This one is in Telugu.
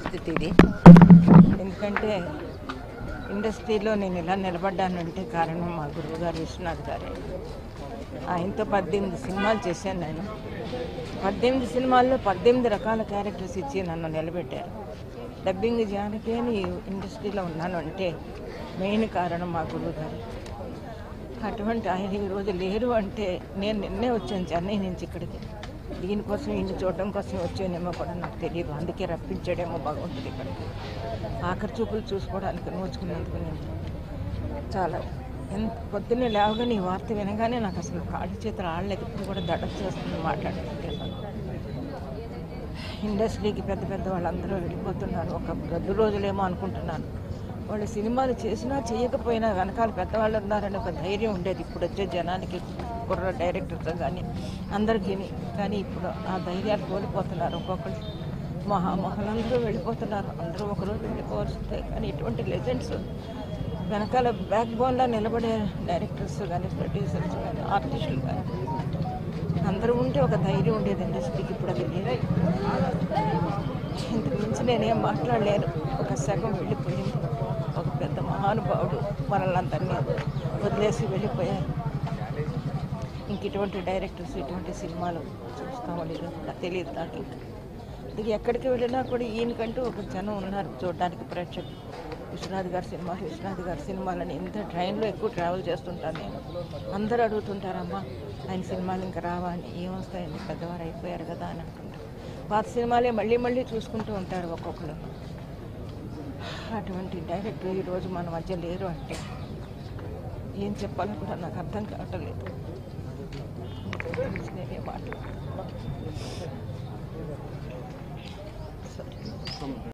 పరిస్థితి ఇది ఎందుకంటే ఇండస్ట్రీలో నేను ఇలా నిలబడ్డానంటే కారణం మా గురువు గారు విశ్వనాథ్ గారే ఆయనతో పద్దెనిమిది సినిమాలు చేశాను నేను పద్దెనిమిది సినిమాల్లో పద్దెనిమిది రకాల క్యారెక్టర్స్ ఇచ్చి నన్ను నిలబెట్టారు డబ్బింగ్ జానకి అని ఇండస్ట్రీలో ఉన్నాను అంటే మెయిన్ కారణం మా గురువు గారు అటువంటి ఆయన ఈరోజు లేరు అంటే నేను నిన్నే వచ్చాను చెన్నై నుంచి ఇక్కడికి దీనికోసం ఇన్ని చూడటం కోసం వచ్చానేమో కూడా నాకు తెలియదు అందుకే రప్పించాడేమో భగవంతుడు ఇక్కడికి ఆఖరి చూపులు చూసుకోవడానికి నోచుకున్నందుకు నేను చాలా ఎంత పొద్దున్నే లేవగానే ఈ వార్త వినగానే నాకు అసలు కాళ్ళు చేతులు ఆడలేదు ఇప్పుడు కూడా దడ చేస్తుంది మాట్లాడుతుంటే ఇండస్ట్రీకి పెద్ద పెద్ద వాళ్ళందరూ వెళ్ళిపోతున్నారు ఒక రెండు రోజులేమో అనుకుంటున్నాను వాళ్ళు సినిమాలు చేసినా చేయకపోయినా వెనకాల పెద్దవాళ్ళు ఉన్నారని ఒక ధైర్యం ఉండేది ఇప్పుడు వచ్చే జనానికి కుర్ర డైరెక్టర్స్ కానీ అందరికీ కానీ ఇప్పుడు ఆ ధైర్యాలు కోల్పోతున్నారు ఒక్కొక్కరు మహామహలందరూ వెళ్ళిపోతున్నారు అందరూ ఒకరోజు వెళ్ళిపోవాల్సిందే కానీ ఇటువంటి లెజెండ్స్ వెనకాల బ్యాక్ బోన్లో నిలబడే డైరెక్టర్స్ కానీ ప్రొడ్యూసర్స్ కానీ ఆర్టిస్టులు కానీ అందరూ ఉంటే ఒక ధైర్యం ఉండేది ఇండస్ట్రీకి ఇప్పుడు అది లేదు ఇంతకు మించి నేనేం మాట్లాడలేను ఒక సగం వెళ్ళిపోయింది ఒక పెద్ద మహానుభావుడు మనల్ని అందరినీ వదిలేసి వెళ్ళిపోయారు ఇంక ఇటువంటి డైరెక్టర్స్ ఇటువంటి సినిమాలు చూస్తామో లేదో కూడా తెలియదు నాకు ఇంకా ఇది ఎక్కడికి వెళ్ళినా కూడా ఈయనకంటూ ఒక జనం ఉన్నారు చూడడానికి ప్రేక్షకులు విశ్వనాథ్ గారి సినిమాలు విశ్వనాథ్ గారి సినిమాలని ఎంత ట్రైన్లో ఎక్కువ ట్రావెల్ చేస్తుంటాను నేను అందరూ అడుగుతుంటారమ్మా ఆయన సినిమాలు ఇంకా రావా అని ఏమొస్తాయండి పెద్దవారు అయిపోయారు కదా అని అంటుంటారు పాత సినిమాలే మళ్ళీ మళ్ళీ చూసుకుంటూ ఉంటారు ఒక్కొక్కరు అటువంటి డైరెక్టర్ ఈరోజు మన మధ్య లేరు అంటే ఏం చెప్పాలో కూడా నాకు అర్థం కావటం లేదు నేనే మాట్లాడుతున్నాను సరే